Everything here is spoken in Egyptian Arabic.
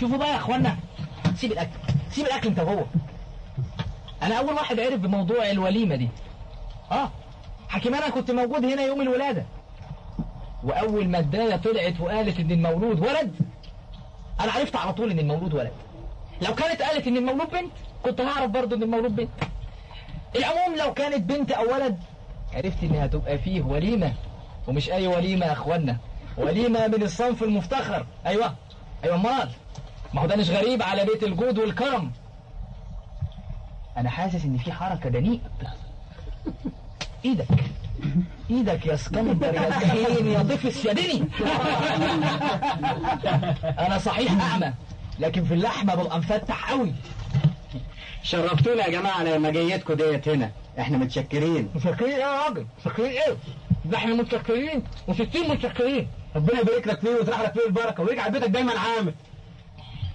شوفوا بقى يا اخوانا سيب الاكل سيب الاكل انت وهو انا اول واحد عرف بموضوع الوليمه دي اه حكيم انا كنت موجود هنا يوم الولاده واول ما الدايه طلعت وقالت ان المولود ولد انا عرفت على طول ان المولود ولد لو كانت قالت ان المولود بنت كنت هعرف برضه ان المولود بنت العموم لو كانت بنت او ولد عرفت ان هتبقى فيه وليمه ومش اي وليمه يا اخوانا وليمه من الصنف المفتخر ايوه ايوه امال ما هو ده مش غريب على بيت الجود والكرم انا حاسس ان في حركه دنيئه ايدك ايدك يا اسكندر يا زهين يا ضفس يا دني انا صحيح اعمى لكن في اللحمه ببقى مفتح قوي شرفتونا يا جماعة لما جيتكم ديت هنا احنا متشكرين متشكرين ايه يا راجل متشكرين ايه ده احنا متشكرين وستين متشكرين ربنا يبارك لك فيه ويطرح لك فيه البركة ويجعل بيتك دايما عامر